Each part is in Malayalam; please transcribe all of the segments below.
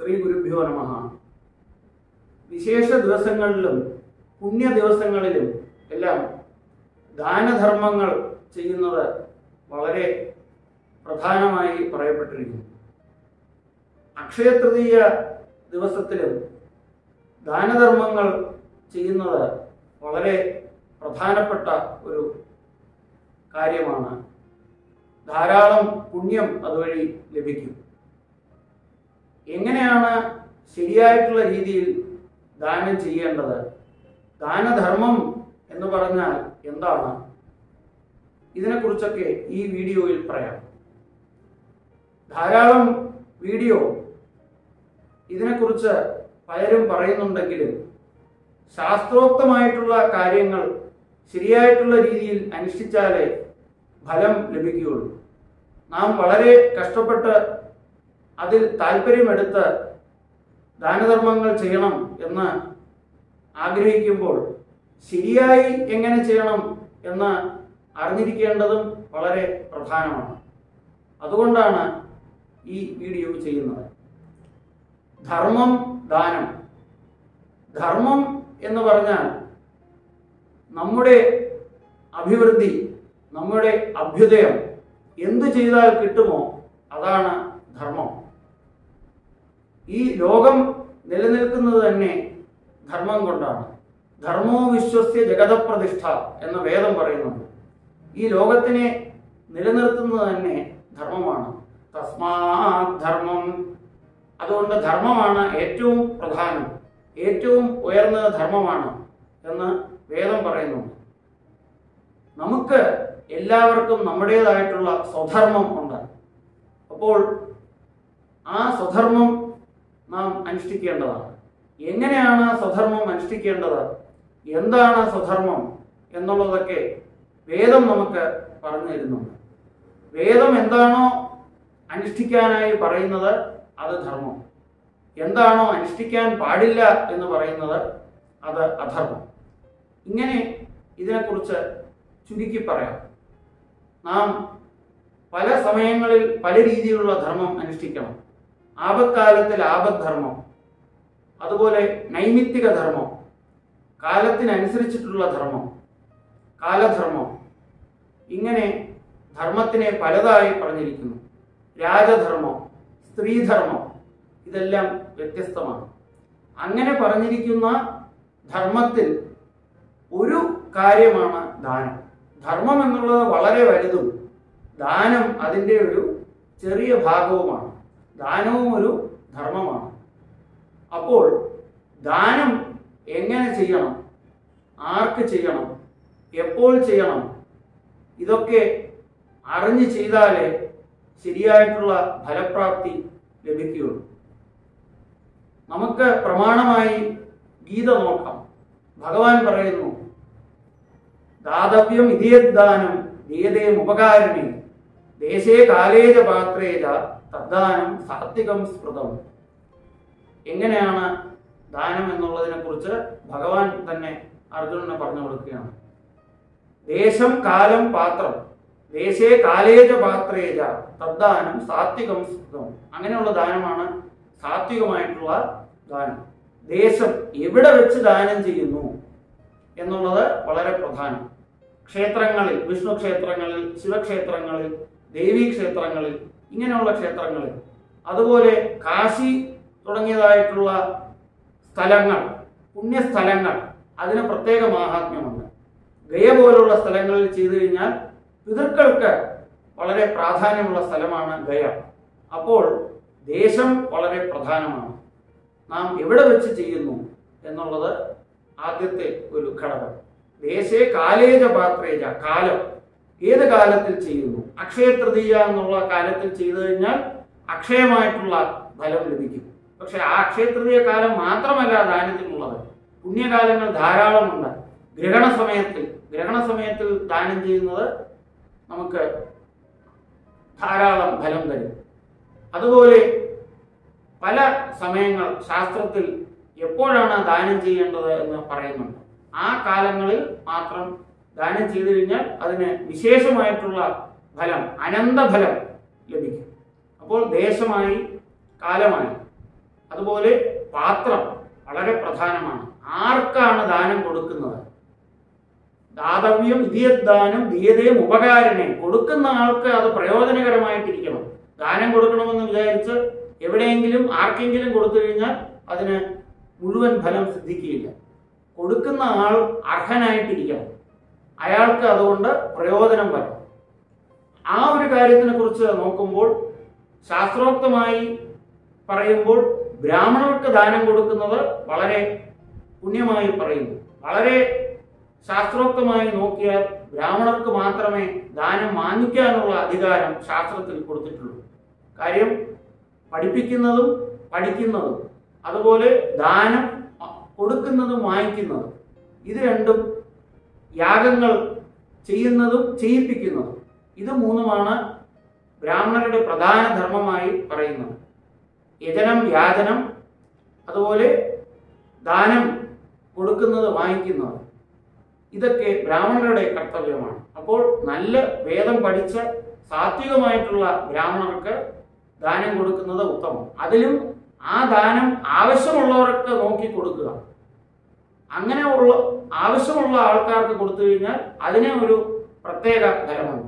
ശ്രീ ഗുരുഭ്യോ നമ വിശേഷ ദിവസങ്ങളിലും പുണ്യ ദിവസങ്ങളിലും എല്ലാം ദാനധർമ്മങ്ങൾ ചെയ്യുന്നത് വളരെ പ്രധാനമായി പറയപ്പെട്ടിരിക്കുന്നു അക്ഷയതൃതീയ ദിവസത്തിലും ദാനധർമ്മങ്ങൾ ചെയ്യുന്നത് വളരെ പ്രധാനപ്പെട്ട ഒരു കാര്യമാണ് ധാരാളം പുണ്യം അതുവഴി ലഭിക്കും എങ്ങനെയാണ് ശരിയായിട്ടുള്ള രീതിയിൽ ദാനം ചെയ്യേണ്ടത് ദാനധർമ്മം എന്ന് പറഞ്ഞാൽ എന്താണ് ഇതിനെക്കുറിച്ചൊക്കെ ഈ വീഡിയോയിൽ പറയാം ധാരാളം വീഡിയോ ഇതിനെക്കുറിച്ച് പലരും പറയുന്നുണ്ടെങ്കിലും ശാസ്ത്രോക്തമായിട്ടുള്ള കാര്യങ്ങൾ ശരിയായിട്ടുള്ള രീതിയിൽ അനുഷ്ഠിച്ചാലേ ഫലം ലഭിക്കുകയുള്ളൂ നാം വളരെ കഷ്ടപ്പെട്ട് അതിൽ താല്പര്യമെടുത്ത് ദാനധർമ്മങ്ങൾ ചെയ്യണം എന്ന് ആഗ്രഹിക്കുമ്പോൾ ശരിയായി എങ്ങനെ ചെയ്യണം എന്ന് അറിഞ്ഞിരിക്കേണ്ടതും വളരെ പ്രധാനമാണ് അതുകൊണ്ടാണ് ഈ വീഡിയോ ചെയ്യുന്നത് ധർമ്മം ദാനം ധർമ്മം എന്ന് പറഞ്ഞാൽ നമ്മുടെ അഭിവൃദ്ധി നമ്മുടെ അഭ്യുദയം എന്തു ചെയ്താൽ കിട്ടുമോ അതാണ് ധർമ്മം ഈ ലോകം നിലനിൽക്കുന്നത് തന്നെ ധർമ്മം കൊണ്ടാണ് ധർമ്മോ വിശ്വസ്യ ജഗതപ്രതിഷ്ഠ എന്ന വേദം പറയുന്നുണ്ട് ഈ ലോകത്തിനെ നിലനിർത്തുന്നത് തന്നെ ധർമ്മമാണ് തസ്മാ ധർമ്മം അതുകൊണ്ട് ധർമ്മമാണ് ഏറ്റവും പ്രധാനം ഏറ്റവും ഉയർന്ന ധർമ്മമാണ് എന്ന് വേദം പറയുന്നുണ്ട് നമുക്ക് എല്ലാവർക്കും നമ്മുടേതായിട്ടുള്ള സ്വധർമ്മം ഉണ്ട് അപ്പോൾ ആ സ്വധർമ്മം നാം അനുഷ്ഠിക്കേണ്ടതാണ് എങ്ങനെയാണ് സ്വധർമ്മം അനുഷ്ഠിക്കേണ്ടത് എന്താണ് സ്വധർമ്മം എന്നുള്ളതൊക്കെ വേദം നമുക്ക് പറഞ്ഞു തരുന്നുണ്ട് വേദം എന്താണോ അനുഷ്ഠിക്കാനായി പറയുന്നത് അത് ധർമ്മം എന്താണോ അനുഷ്ഠിക്കാൻ പാടില്ല എന്ന് പറയുന്നത് അത് അധർമ്മം ഇങ്ങനെ ഇതിനെക്കുറിച്ച് ചുരുക്കി പറയാം നാം പല സമയങ്ങളിൽ പല രീതിയിലുള്ള ധർമ്മം അനുഷ്ഠിക്കണം ആപത്കാലത്തിൽ ആപദ്ധർമ്മം അതുപോലെ നൈമിത്തിക ധർമ്മം കാലത്തിനനുസരിച്ചിട്ടുള്ള ധർമ്മം കാലധർമ്മം ഇങ്ങനെ ധർമ്മത്തിനെ പലതായി പറഞ്ഞിരിക്കുന്നു രാജധർമ്മം സ്ത്രീധർമ്മം ഇതെല്ലാം വ്യത്യസ്തമാണ് അങ്ങനെ പറഞ്ഞിരിക്കുന്ന ധർമ്മത്തിൽ ഒരു കാര്യമാണ് ദാനം ധർമ്മം എന്നുള്ളത് വളരെ വലുതും ദാനം അതിൻ്റെ ഒരു ചെറിയ ഭാഗവുമാണ് ദാനവും ഒരു ധർമ്മമാണ് അപ്പോൾ ദാനം എങ്ങനെ ചെയ്യണം ആർക്ക് ചെയ്യണം എപ്പോൾ ചെയ്യണം ഇതൊക്കെ അറിഞ്ഞ് ചെയ്താലേ ശരിയായിട്ടുള്ള ഫലപ്രാപ്തി ലഭിക്കുകയുള്ളൂ നമുക്ക് പ്രമാണമായി ഗീത നോക്കാം ഭഗവാൻ പറയുന്നു ദാതവ്യം ഇതേദാനം ദീയതേ ഉപകാരിണി ദേശേ കാലേജ പാത്രേജ തദ്ദാനം സാത്വികം സ്മൃതം എങ്ങനെയാണ് ദാനം എന്നുള്ളതിനെ കുറിച്ച് ഭഗവാൻ തന്നെ അർജുനനെ പറഞ്ഞു കൊടുക്കുകയാണ് ദേശം കാലം പാത്രം ദേശേ കാലേജ പാത്രേജ തദ്ദാനം സാത്വികം സ്മൃതം അങ്ങനെയുള്ള ദാനമാണ് സാത്വികമായിട്ടുള്ള ദാനം ദേശം എവിടെ വെച്ച് ദാനം ചെയ്യുന്നു എന്നുള്ളത് വളരെ പ്രധാനം ക്ഷേത്രങ്ങളിൽ വിഷ്ണു ക്ഷേത്രങ്ങളിൽ ശിവക്ഷേത്രങ്ങളിൽ ദേവീ ക്ഷേത്രങ്ങളിൽ ഇങ്ങനെയുള്ള ക്ഷേത്രങ്ങളിൽ അതുപോലെ കാശി തുടങ്ങിയതായിട്ടുള്ള സ്ഥലങ്ങൾ പുണ്യസ്ഥലങ്ങൾ അതിന് പ്രത്യേക മാഹാത്മ്യമുണ്ട് ഗയ പോലുള്ള സ്ഥലങ്ങളിൽ ചെയ്തു കഴിഞ്ഞാൽ പിതൃക്കൾക്ക് വളരെ പ്രാധാന്യമുള്ള സ്ഥലമാണ് ഗയ അപ്പോൾ ദേശം വളരെ പ്രധാനമാണ് നാം എവിടെ വെച്ച് ചെയ്യുന്നു എന്നുള്ളത് ആദ്യത്തെ ഒരു ഘടകം ദേശേ കാലേജ പാത്രേജ കാലം ഏത് കാലത്തിൽ ചെയ്യുന്നു അക്ഷയ തൃതീയ എന്നുള്ള കാലത്തിൽ ചെയ്തു കഴിഞ്ഞാൽ അക്ഷയമായിട്ടുള്ള ഫലം ലഭിക്കും പക്ഷെ ആ അക്ഷയ തൃതീയ കാലം മാത്രമല്ല ദാനത്തിനുള്ളത് പുണ്യകാലങ്ങൾ ധാരാളമുണ്ട് ഗ്രഹണ സമയത്തിൽ ഗ്രഹണ സമയത്തിൽ ദാനം ചെയ്യുന്നത് നമുക്ക് ധാരാളം ഫലം തരും അതുപോലെ പല സമയങ്ങൾ ശാസ്ത്രത്തിൽ എപ്പോഴാണ് ദാനം ചെയ്യേണ്ടത് എന്ന് പറയുന്നുണ്ട് ആ കാലങ്ങളിൽ മാത്രം ദാനം ചെയ്തു കഴിഞ്ഞാൽ അതിന് വിശേഷമായിട്ടുള്ള ഫലം അനന്തഫലം ലഭിക്കും അപ്പോൾ ദേശമായി കാലമായി അതുപോലെ പാത്രം വളരെ പ്രധാനമാണ് ആർക്കാണ് ദാനം കൊടുക്കുന്നത് ദാതവ്യം ഇതിയദാനം ദീയതയും ഉപകാരനെ കൊടുക്കുന്ന ആൾക്ക് അത് പ്രയോജനകരമായിട്ടിരിക്കണം ദാനം കൊടുക്കണമെന്ന് വിചാരിച്ച് എവിടെയെങ്കിലും ആർക്കെങ്കിലും കൊടുത്തു കഴിഞ്ഞാൽ അതിന് മുഴുവൻ ഫലം സിദ്ധിക്കുകയില്ല കൊടുക്കുന്ന ആൾ അർഹനായിട്ടിരിക്കണം അയാൾക്ക് അതുകൊണ്ട് പ്രയോജനം വരണം ആ ഒരു കാര്യത്തിനെ കുറിച്ച് നോക്കുമ്പോൾ ശാസ്ത്രോക്തമായി പറയുമ്പോൾ ബ്രാഹ്മണർക്ക് ദാനം കൊടുക്കുന്നത് വളരെ പുണ്യമായി പറയുന്നു വളരെ ശാസ്ത്രോക്തമായി നോക്കിയാൽ ബ്രാഹ്മണർക്ക് മാത്രമേ ദാനം വാങ്ങിക്കാനുള്ള അധികാരം ശാസ്ത്രത്തിൽ കൊടുത്തിട്ടുള്ളൂ കാര്യം പഠിപ്പിക്കുന്നതും പഠിക്കുന്നതും അതുപോലെ ദാനം കൊടുക്കുന്നതും വാങ്ങിക്കുന്നതും ഇത് രണ്ടും യാഗങ്ങൾ ചെയ്യുന്നതും ചെയ്യിപ്പിക്കുന്നതും ഇത് മൂന്നുമാണ് ബ്രാഹ്മണരുടെ പ്രധാന ധർമ്മമായി പറയുന്നത് യജനം യാചനം അതുപോലെ ദാനം കൊടുക്കുന്നത് വാങ്ങിക്കുന്നത് ഇതൊക്കെ ബ്രാഹ്മണരുടെ കർത്തവ്യമാണ് അപ്പോൾ നല്ല വേദം പഠിച്ച സാത്വികമായിട്ടുള്ള ബ്രാഹ്മണർക്ക് ദാനം കൊടുക്കുന്നത് ഉത്തമം അതിലും ആ ദാനം ആവശ്യമുള്ളവർക്ക് നോക്കി കൊടുക്കുക അങ്ങനെ ഉള്ള ആവശ്യമുള്ള ആൾക്കാർക്ക് കൊടുത്തു കഴിഞ്ഞാൽ അതിനെ ഒരു പ്രത്യേക ഫലമുണ്ട്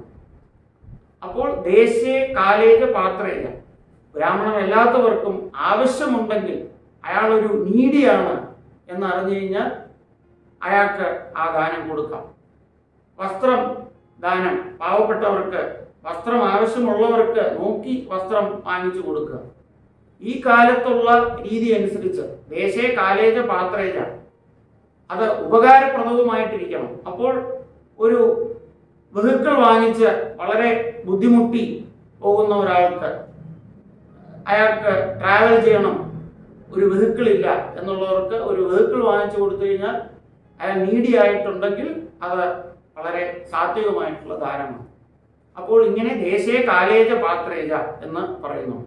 അപ്പോൾ ദേശീയ കാലേജ പാത്രേജ ബ്രാഹ്മണമല്ലാത്തവർക്കും ആവശ്യമുണ്ടെങ്കിൽ അയാൾ ഒരു നീഡിയാണ് എന്ന് അറിഞ്ഞു കഴിഞ്ഞാൽ അയാൾക്ക് ആ ദാനം കൊടുക്കാം വസ്ത്രം ദാനം പാവപ്പെട്ടവർക്ക് വസ്ത്രം ആവശ്യമുള്ളവർക്ക് നോക്കി വസ്ത്രം വാങ്ങിച്ചു കൊടുക്കുക ഈ കാലത്തുള്ള രീതി അനുസരിച്ച് ദേശേ കാലേജ പാത്രേജ അത് ഉപകാരപ്രദവുമായിട്ടിരിക്കണം അപ്പോൾ ഒരു വെഹിക്കിൾ വാങ്ങിച്ച് വളരെ ബുദ്ധിമുട്ടി പോകുന്ന ഒരാൾക്ക് അയാൾക്ക് ട്രാവൽ ചെയ്യണം ഒരു വെഹിക്കിൾ ഇല്ല എന്നുള്ളവർക്ക് ഒരു വെഹിക്കിൾ വാങ്ങിച്ചു കൊടുത്തു കഴിഞ്ഞാൽ അയാൾ നീഡി ആയിട്ടുണ്ടെങ്കിൽ അത് വളരെ സാത്വികമായിട്ടുള്ള ദാനമാണ് അപ്പോൾ ഇങ്ങനെ ദേശീയ കാലേജ പാത്രേജ എന്ന് പറയുന്നു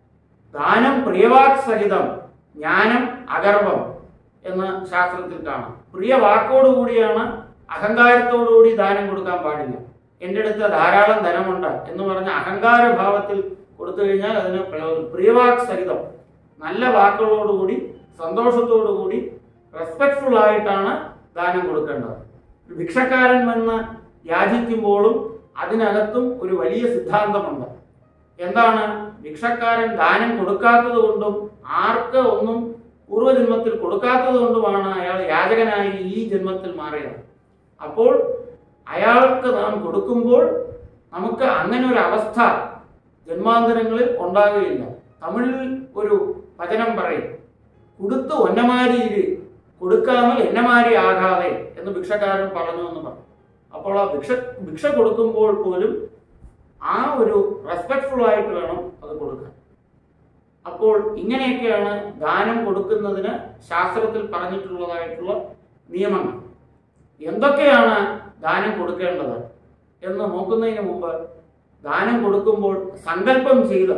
ദാനം പ്രിയവാക് സഹിതം ജ്ഞാനം അഗർവം എന്ന് ശാസ്ത്രത്തിൽ കാണാം പ്രിയ വാക്കോടുകൂടിയാണ് അഹങ്കാരത്തോടുകൂടി ദാനം കൊടുക്കാൻ പാടില്ല എൻ്റെ അടുത്ത് ധാരാളം ധനമുണ്ട് എന്ന് പറഞ്ഞ അഹങ്കാര ഭാവത്തിൽ കൊടുത്തു കഴിഞ്ഞാൽ അതിന് പ്രയോജനം പ്രിയവാക് സഹിതം നല്ല വാക്കുകളോടുകൂടി സന്തോഷത്തോടുകൂടി റെസ്പെക്ട്ഫുൾ ആയിട്ടാണ് ദാനം കൊടുക്കേണ്ടത് ഒരു ഭിക്ഷക്കാരൻ വന്ന് യാചിക്കുമ്പോഴും അതിനകത്തും ഒരു വലിയ സിദ്ധാന്തമുണ്ട് എന്താണ് ഭിക്ഷക്കാരൻ ദാനം കൊടുക്കാത്തത് കൊണ്ടും ആർക്ക് ഒന്നും പൂർവ്വജന്മത്തിൽ കൊടുക്കാത്തത് കൊണ്ടുമാണ് അയാൾ യാചകനായി ഈ ജന്മത്തിൽ മാറിയത് അപ്പോൾ അയാൾക്ക് നാം കൊടുക്കുമ്പോൾ നമുക്ക് അങ്ങനെ ഒരു അവസ്ഥ ജന്മാന്തരങ്ങളിൽ ഉണ്ടാകുകയില്ല തമിഴിൽ ഒരു വചനം പറയും കൊടുത്ത് ഒന്നമാരിയിൽ കൊടുക്കാமல் എന്നമാരി ആകാതെ എന്ന് ഭിക്ഷക്കാരൻ പറഞ്ഞു എന്ന് പറഞ്ഞു അപ്പോൾ ആ ഭിക്ഷ ഭിക്ഷ കൊടുക്കുമ്പോൾ പോലും ആ ഒരു റെസ്പെക്ട്ഫുൾ ആയിട്ട് വേണം അത് കൊടുക്കാൻ അപ്പോൾ ഇങ്ങനെയൊക്കെയാണ് ദാനം കൊടുക്കുന്നതിന് ശാസ്ത്രത്തിൽ പറഞ്ഞിട്ടുള്ളതായിട്ടുള്ള നിയമങ്ങൾ എന്തൊക്കെയാണ് ദാനം കൊടുക്കേണ്ടത് എന്ന് നോക്കുന്നതിന് മുമ്പ് ദാനം കൊടുക്കുമ്പോൾ സങ്കല്പം ചെയ്ത്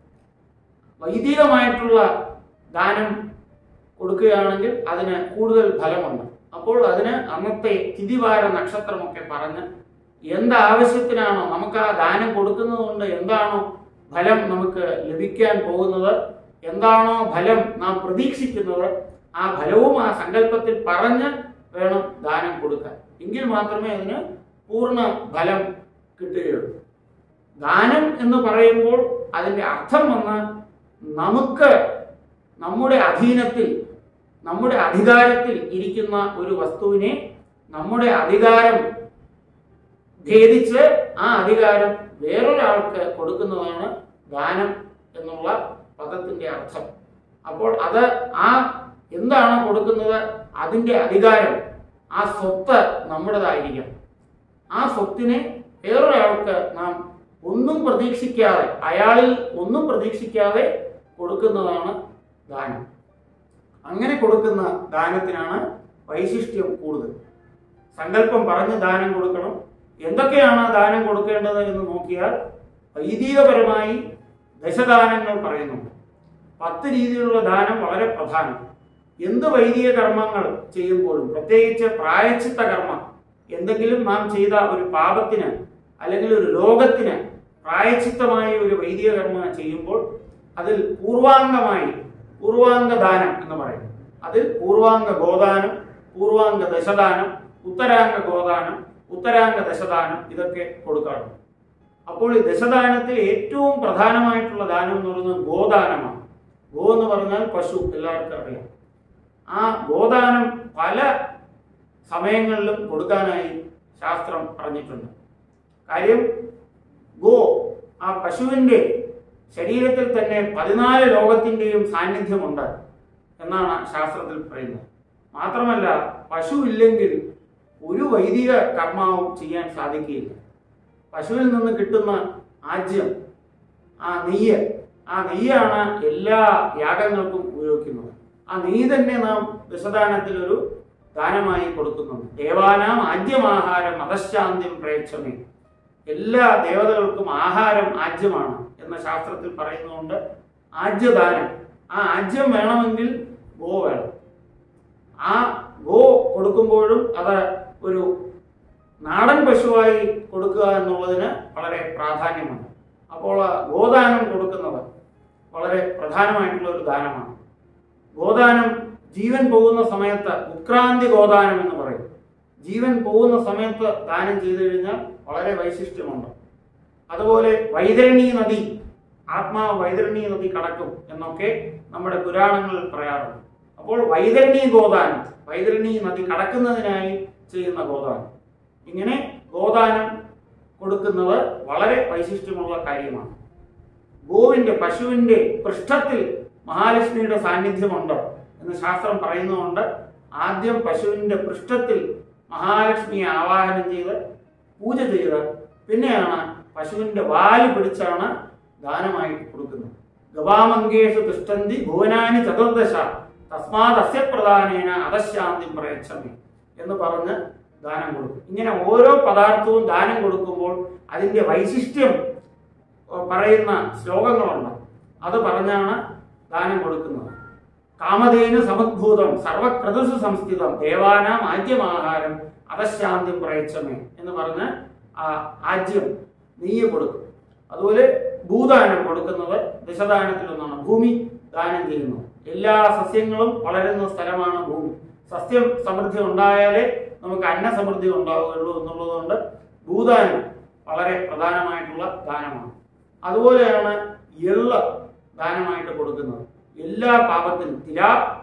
വൈദികമായിട്ടുള്ള ദാനം കൊടുക്കുകയാണെങ്കിൽ അതിന് കൂടുതൽ ഫലമുണ്ട് അപ്പോൾ അതിന് അന്നത്തെ തിഥിവാര നക്ഷത്രമൊക്കെ പറഞ്ഞ് എന്താവശ്യത്തിനാണോ നമുക്ക് ആ ദാനം കൊടുക്കുന്നത് കൊണ്ട് എന്താണോ ഫലം നമുക്ക് ലഭിക്കാൻ പോകുന്നത് എന്താണോ ഫലം നാം പ്രതീക്ഷിക്കുന്നത് ആ ഫലവും ആ സങ്കല്പത്തിൽ പറഞ്ഞ് വേണം ദാനം കൊടുക്കാൻ എങ്കിൽ മാത്രമേ അതിന് പൂർണ്ണ ഫലം കിട്ടുകയുള്ളൂ ദാനം എന്ന് പറയുമ്പോൾ അതിൻ്റെ അർത്ഥം വന്ന് നമുക്ക് നമ്മുടെ അധീനത്തിൽ നമ്മുടെ അധികാരത്തിൽ ഇരിക്കുന്ന ഒരു വസ്തുവിനെ നമ്മുടെ അധികാരം ഭേദിച്ച് ആ അധികാരം വേറൊരാൾക്ക് കൊടുക്കുന്നതാണ് ദാനം എന്നുള്ള പദത്തിന്റെ അർത്ഥം അപ്പോൾ അത് ആ എന്താണ് കൊടുക്കുന്നത് അതിന്റെ അധികാരം ആ സ്വത്ത് നമ്മുടേതായിരിക്കണം ആ സ്വത്തിനെ വേറൊരാൾക്ക് നാം ഒന്നും പ്രതീക്ഷിക്കാതെ അയാളിൽ ഒന്നും പ്രതീക്ഷിക്കാതെ കൊടുക്കുന്നതാണ് ദാനം അങ്ങനെ കൊടുക്കുന്ന ദാനത്തിനാണ് വൈശിഷ്ട്യം കൂടുതൽ സങ്കല്പം പറഞ്ഞ് ദാനം കൊടുക്കണം എന്തൊക്കെയാണ് ദാനം കൊടുക്കേണ്ടത് എന്ന് നോക്കിയാൽ വൈദികപരമായി ദശദാനങ്ങൾ പറയുന്നുണ്ട് പത്ത് രീതിയിലുള്ള ദാനം വളരെ പ്രധാനം എന്ത് വൈദിക കർമ്മങ്ങൾ ചെയ്യുമ്പോഴും പ്രത്യേകിച്ച് പ്രായച്ചിത്ത കർമ്മം എന്തെങ്കിലും നാം ചെയ്ത ഒരു പാപത്തിന് അല്ലെങ്കിൽ ഒരു രോഗത്തിന് പ്രായച്ചിത്തമായി ഒരു വൈദിക കർമ്മം ചെയ്യുമ്പോൾ അതിൽ പൂർവാംഗമായി പൂർവാംഗ ദാനം എന്ന് പറയും അതിൽ പൂർവാംഗ ഗോദാനം പൂർവാംഗ ദശദാനം ഉത്തരാംഗ ഗോദാനം ഉത്തരാംഗ ദശദാനം ഇതൊക്കെ കൊടുക്കാറുണ്ട് അപ്പോൾ ഈ ദശദാനത്തിൽ ഏറ്റവും പ്രധാനമായിട്ടുള്ള ദാനം എന്ന് പറയുന്നത് ഗോദാനമാണ് ഗോ എന്ന് പറഞ്ഞാൽ പശു എല്ലാവർക്കും അറിയാം ആ ഗോദാനം പല സമയങ്ങളിലും കൊടുക്കാനായി ശാസ്ത്രം പറഞ്ഞിട്ടുണ്ട് കാര്യം ഗോ ആ പശുവിൻ്റെ ശരീരത്തിൽ തന്നെ പതിനാല് ലോകത്തിൻ്റെയും സാന്നിധ്യമുണ്ട് എന്നാണ് ശാസ്ത്രത്തിൽ പറയുന്നത് മാത്രമല്ല പശു ഇല്ലെങ്കിൽ ഒരു വൈദിക കർമാവും ചെയ്യാൻ സാധിക്കുകയില്ല പശുവിൽ നിന്ന് കിട്ടുന്ന ആജ്യം ആ നെയ്യ് ആ നെയ്യാണ് എല്ലാ യാഗങ്ങൾക്കും ഉപയോഗിക്കുന്നത് ആ നെയ്യ് തന്നെ നാം ദശദാനത്തിൽ ഒരു ദാനമായി കൊടുക്കുന്നുണ്ട് ദേവാനാം ആദ്യമാഹാരം മതശാന്തിം പ്രേക്ഷമേ എല്ലാ ദേവതകൾക്കും ആഹാരം ആജ്യമാണ് എന്ന ശാസ്ത്രത്തിൽ പറയുന്നുണ്ട് ആജ്യദാനം ആ ആജ്യം വേണമെങ്കിൽ ഗോ വേണം ആ ഗോ കൊടുക്കുമ്പോഴും അത് ഒരു നാടൻ പശുവായി കൊടുക്കുക എന്നുള്ളതിന് വളരെ പ്രാധാന്യമുണ്ട് അപ്പോൾ ആ ഗോദാനം കൊടുക്കുന്നത് വളരെ പ്രധാനമായിട്ടുള്ള ഒരു ദാനമാണ് ഗോദാനം ജീവൻ പോകുന്ന സമയത്ത് ഉത്ക്രാന്തി ഗോദാനം എന്ന് പറയും ജീവൻ പോകുന്ന സമയത്ത് ദാനം ചെയ്തു കഴിഞ്ഞാൽ വളരെ വൈശിഷ്ട്യമുണ്ട് അതുപോലെ വൈതരണി നദി ആത്മാവ് വൈതരണി നദി കടക്കും എന്നൊക്കെ നമ്മുടെ പുരാണങ്ങളിൽ പറയാറുണ്ട് അപ്പോൾ വൈതരണി ഗോദാനം വൈതരണി നദി കടക്കുന്നതിനായി ചെയ്യുന്ന ഗോദാനം ഇങ്ങനെ ഗോദാനം കൊടുക്കുന്നത് വളരെ വൈശിഷ്ട്യമുള്ള കാര്യമാണ് ഗോവിന്റെ പശുവിന്റെ പൃഷ്ഠത്തിൽ മഹാലക്ഷ്മിയുടെ സാന്നിധ്യമുണ്ട് എന്ന് ശാസ്ത്രം പറയുന്നതുകൊണ്ട് ആദ്യം പശുവിന്റെ പൃഷ്ഠത്തിൽ മഹാലക്ഷ്മിയെ ആവാഹനം ചെയ്ത് പൂജ ചെയ്ത് പിന്നെയാണ് പശുവിന്റെ വാല് പിടിച്ചാണ് ദാനമായി കൊടുക്കുന്നത് ഗവാമങ്കേഷു തിഷ്ടന്തി ഭുവനാനി ചതുർദശ തസ്മാത് അസ്യ പ്രധാനേന അധശാന്തി പ്രയച്ഛമി എന്ന് പറഞ്ഞ് ദാനം കൊടുക്കും ഇങ്ങനെ ഓരോ പദാർത്ഥവും ദാനം കൊടുക്കുമ്പോൾ അതിന്റെ വൈശിഷ്ട്യം ഏഹ്, പറയുന്ന ശ്ലോകങ്ങളുണ്ട് അത് പറഞ്ഞാണ് ദാനം കൊടുക്കുന്നത് കാമധേനു സമുദ്ഭൂതം സർവക്രതുസു സംസ്ഥിതം ദേവാനാം ആദ്യമാഹാരം അധശാന്തി പ്രയച്ഛമേ എന്ന് പറഞ്ഞ് ആ ആജ്യം നെയ്യ് കൊടുക്കും അതുപോലെ ഭൂദാനം കൊടുക്കുന്നത് ദശദാനത്തിൽ ഒന്നാണ് ഭൂമി ദാനം ചെയ്യുന്നത് എല്ലാ സസ്യങ്ങളും വളരുന്ന സ്ഥലമാണ് ഭൂമി സസ്യം സമൃദ്ധി ഉണ്ടായാലേ നമുക്ക് അന്ന സമൃദ്ധി ഉണ്ടാവുകയുള്ളൂ എന്നുള്ളതുകൊണ്ട് ഭൂദാനം വളരെ പ്രധാനമായിട്ടുള്ള ദാനമാണ് അതുപോലെയാണ് എള്ള് ദാനമായിട്ട് കൊടുക്കുന്നത് എല്ലാ പാപത്തിനും തില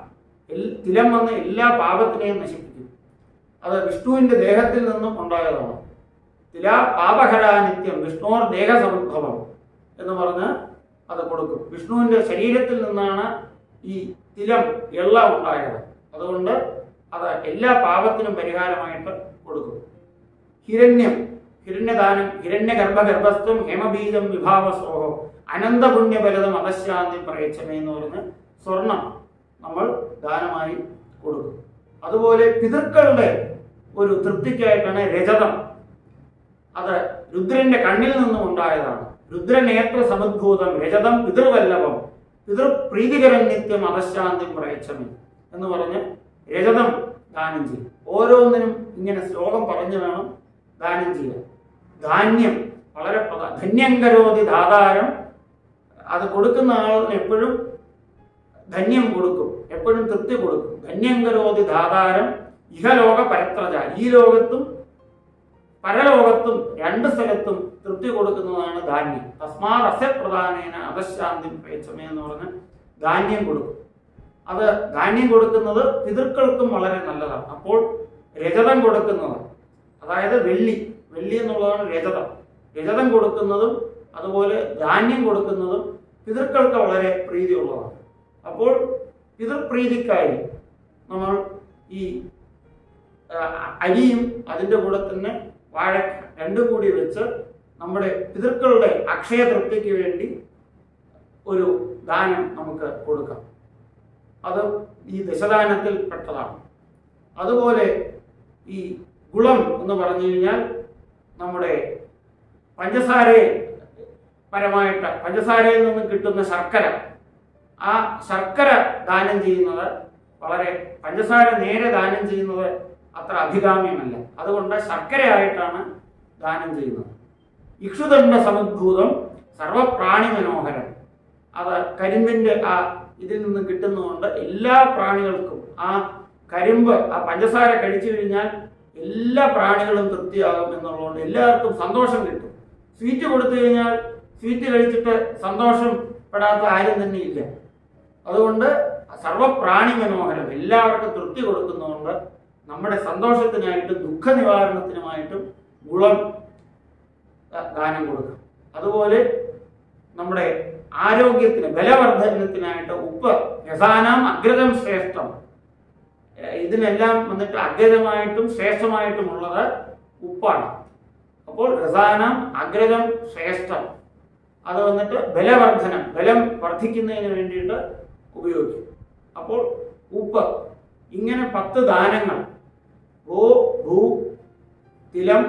എൽ- തിലം വന്ന് എല്ലാ പാപത്തിനെയും നശിപ്പിക്കും അത് വിഷ്ണുവിന്റെ ദേഹത്തിൽ നിന്നും ഉണ്ടായതാണ് തില പാപഹരാ നിത്യം വിഷ്ണുവർ ദേഹസമുദ്ഭവം എന്ന് പറഞ്ഞ് അത് കൊടുക്കും വിഷ്ണുവിന്റെ ശരീരത്തിൽ നിന്നാണ് ഈ തിലം എള്ള ഉണ്ടായത് അതുകൊണ്ട് അത് എല്ലാ പാപത്തിനും പരിഹാരമായിട്ട് കൊടുക്കും ഹിരണ്യം ഹിരണ്യദാനം ഹിരണ്യഗർഭഗർഭസ്ഥം ഹേമബീജം വിഭാവസോഹോ അനന്തപുണ്യബലതം അധശാന്തി പ്രയച്ചമേ എന്ന് പറഞ്ഞ് സ്വർണം നമ്മൾ ദാനമായി കൊടുക്കും അതുപോലെ പിതൃക്കളുടെ ഒരു തൃപ്തിക്കായിട്ടാണ് രജതം അത് രുദ്രന്റെ കണ്ണിൽ നിന്നും ഉണ്ടായതാണ് രുദ്രനേത്ര സമുദ്ഭൂതം രജതം പിതൃവല്ലഭം പിതൃപ്രീതികരം നിത്യം അധശാന്തി പ്രയച്ചമേ എന്ന് പറഞ്ഞ് രജതം ദാനം ചെയ്യും ഓരോന്നിനും ഇങ്ങനെ ശ്ലോകം പറഞ്ഞു വേണം ദാനം ചെയ്യാൻ ധാന്യം വളരെ പ്രധാന ധന്യങ്കരോതി ദാതാരം അത് കൊടുക്കുന്ന ആളിന് എപ്പോഴും ധന്യം കൊടുക്കും എപ്പോഴും തൃപ്തി കൊടുക്കും ധന്യങ്കരോതി ദാതാരം ഇഹലോക പരത്രജ ഈ ലോകത്തും പരലോകത്തും രണ്ട് സ്ഥലത്തും തൃപ്തി കൊടുക്കുന്നതാണ് ധാന്യം തസ്മാത് അസ്യപ്രധാനേന അധശാന്തി പ്രേച്ചമേ എന്ന് പറഞ്ഞ് ധാന്യം കൊടുക്കും അത് ധാന്യം കൊടുക്കുന്നത് പിതൃക്കൾക്കും വളരെ നല്ലതാണ് അപ്പോൾ രജതം കൊടുക്കുന്നത് അതായത് വെള്ളി വെള്ളി എന്നുള്ളതാണ് രജതം രജതം കൊടുക്കുന്നതും അതുപോലെ ധാന്യം കൊടുക്കുന്നതും പിതൃക്കൾക്ക് വളരെ പ്രീതിയുള്ളതാണ് അപ്പോൾ പിതൃപ്രീതിക്കായി നമ്മൾ ഈ ആ, അരിയും അതിൻ്റെ കൂടെ തന്നെ വാഴ രണ്ടും കൂടി വെച്ച് നമ്മുടെ പിതൃക്കളുടെ അക്ഷയ തൃപ്തിക്ക് വേണ്ടി ഒരു ദാനം നമുക്ക് കൊടുക്കാം അത് ഈ ദശദാനത്തിൽ പെട്ടതാണ് അതുപോലെ ഈ ഗുളം എന്ന് പറഞ്ഞു കഴിഞ്ഞാൽ നമ്മുടെ പഞ്ചസാരയെ പരമായിട്ട് പഞ്ചസാരയിൽ നിന്നും കിട്ടുന്ന ശർക്കര ആ ശർക്കര ദാനം ചെയ്യുന്നത് വളരെ പഞ്ചസാര നേരെ ദാനം ചെയ്യുന്നത് അത്ര അഭികാമ്യമല്ല അതുകൊണ്ട് ശർക്കരയായിട്ടാണ് ദാനം ചെയ്യുന്നത് ഇക്ഷുദണ്ഡ സമുദ്ഭൂതം സർവപ്രാണി മനോഹരം അത് കരിമ്പിന്റെ ആ ഇതിൽ നിന്ന് കിട്ടുന്നതുകൊണ്ട് എല്ലാ പ്രാണികൾക്കും ആ കരിമ്പ് ആ പഞ്ചസാര കഴിച്ചു കഴിഞ്ഞാൽ എല്ലാ പ്രാണികളും തൃപ്തിയാകും എന്നുള്ളതുകൊണ്ട് എല്ലാവർക്കും സന്തോഷം കിട്ടും സ്വീറ്റ് കൊടുത്തു കഴിഞ്ഞാൽ സ്വീറ്റ് കഴിച്ചിട്ട് സന്തോഷം പെടാത്ത ആരും തന്നെ ഇല്ല അതുകൊണ്ട് സർവപ്രാണി മനോഹരം എല്ലാവർക്കും തൃപ്തി കൊടുക്കുന്നതുകൊണ്ട് നമ്മുടെ സന്തോഷത്തിനായിട്ടും ദുഃഖ നിവാരണത്തിനുമായിട്ടും ഗുളം ദ- ദാനം കൊടുക്കാം അതുപോലെ നമ്മുടെ ആരോഗ്യത്തിന് ബലവർദ്ധനത്തിനായിട്ട് ഉപ്പ് രസാനാം അഗ്രതം ശ്രേഷ്ഠം ഏഹ് ഇതിനെല്ലാം വന്നിട്ട് അഗ്രതമായിട്ടും ശ്രേഷ്ഠമായിട്ടുമുള്ളത് ഉപ്പാണ് അപ്പോൾ രസാനം അഗ്രതം ശ്രേഷ്ഠം അത് വന്നിട്ട് ബലവർദ്ധനം ബലം വർദ്ധിക്കുന്നതിന് വേണ്ടിയിട്ട് ഉപയോഗിക്കും അപ്പോൾ ഉപ്പ് ഇങ്ങനെ പത്ത് ദാനങ്ങൾ ഗോ ഭൂ തിലം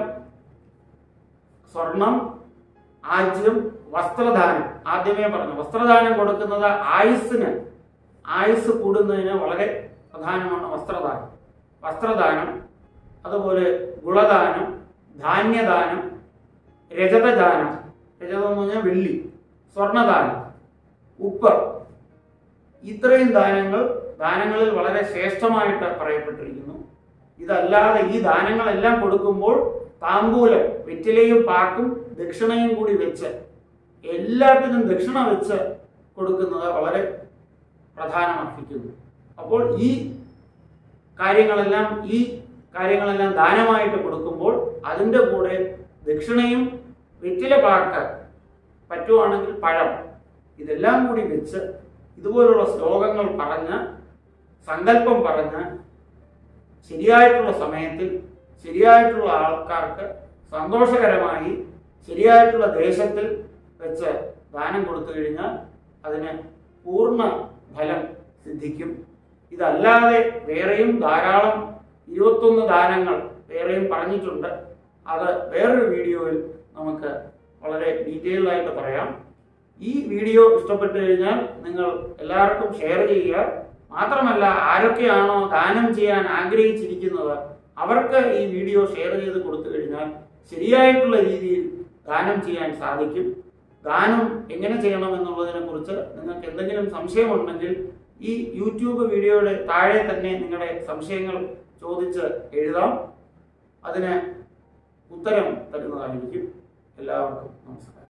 സ്വർണം ആജ്യം വസ്ത്രദാനം ആദ്യമേ പറഞ്ഞു വസ്ത്രദാനം കൊടുക്കുന്നത് ആയുസ്സിന് ആയുസ് കൂടുന്നതിന് വളരെ പ്രധാനമാണ് വസ്ത്രദാനം വസ്ത്രദാനം അതുപോലെ ഗുളദാനം ധാന്യദാനം രജതദാനം രജതം എന്ന് പറഞ്ഞാൽ വെള്ളി സ്വർണദാനം ഉപ്പ് ഇത്രയും ദാനങ്ങൾ ദാനങ്ങളിൽ വളരെ ശ്രേഷ്ഠമായിട്ട് പറയപ്പെട്ടിരിക്കുന്നു ഇതല്ലാതെ ഈ ദാനങ്ങളെല്ലാം കൊടുക്കുമ്പോൾ താമ്പൂലം വെറ്റിലയും പാക്കും ദക്ഷിണയും കൂടി വെച്ച് എല്ലാത്തിനും ദക്ഷിണ വെച്ച് കൊടുക്കുന്നത് വളരെ പ്രധാനമർഹിക്കുന്നു അപ്പോൾ ഈ കാര്യങ്ങളെല്ലാം ഈ കാര്യങ്ങളെല്ലാം ദാനമായിട്ട് കൊടുക്കുമ്പോൾ അതിൻ്റെ കൂടെ ദക്ഷിണയും വെറ്റില പാക്ക് പറ്റുവാണെങ്കിൽ പഴം ഇതെല്ലാം കൂടി വെച്ച് ഇതുപോലുള്ള ശ്ലോകങ്ങൾ പറഞ്ഞ് സങ്കല്പം പറഞ്ഞ് ശരിയായിട്ടുള്ള സമയത്തിൽ ശരിയായിട്ടുള്ള ആൾക്കാർക്ക് സന്തോഷകരമായി ശരിയായിട്ടുള്ള ദേശത്തിൽ വെച്ച് ദാനം കൊടുത്തു കഴിഞ്ഞാൽ അതിന് പൂർണ്ണ ഫലം സിദ്ധിക്കും ഇതല്ലാതെ വേറെയും ധാരാളം ഇരുപത്തൊന്ന് ദാനങ്ങൾ വേറെയും പറഞ്ഞിട്ടുണ്ട് അത് വേറൊരു വീഡിയോയിൽ നമുക്ക് വളരെ ഡീറ്റെയിൽ ആയിട്ട് പറയാം ഈ വീഡിയോ ഇഷ്ടപ്പെട്ടു കഴിഞ്ഞാൽ നിങ്ങൾ എല്ലാവർക്കും ഷെയർ ചെയ്യുക മാത്രമല്ല ആരൊക്കെയാണോ ദാനം ചെയ്യാൻ ആഗ്രഹിച്ചിരിക്കുന്നത് അവർക്ക് ഈ വീഡിയോ ഷെയർ ചെയ്ത് കൊടുത്തു കഴിഞ്ഞാൽ ശരിയായിട്ടുള്ള രീതിയിൽ ദാനം ചെയ്യാൻ സാധിക്കും ദാനം എങ്ങനെ ചെയ്യണം എന്നുള്ളതിനെ കുറിച്ച് നിങ്ങൾക്ക് എന്തെങ്കിലും സംശയമുണ്ടെങ്കിൽ ഈ യൂട്യൂബ് വീഡിയോയുടെ താഴെ തന്നെ നിങ്ങളുടെ സംശയങ്ങൾ ചോദിച്ച് എഴുതാം അതിന് ഉത്തരം തരുന്നതായിരിക്കും എല്ലാവർക്കും നമസ്കാരം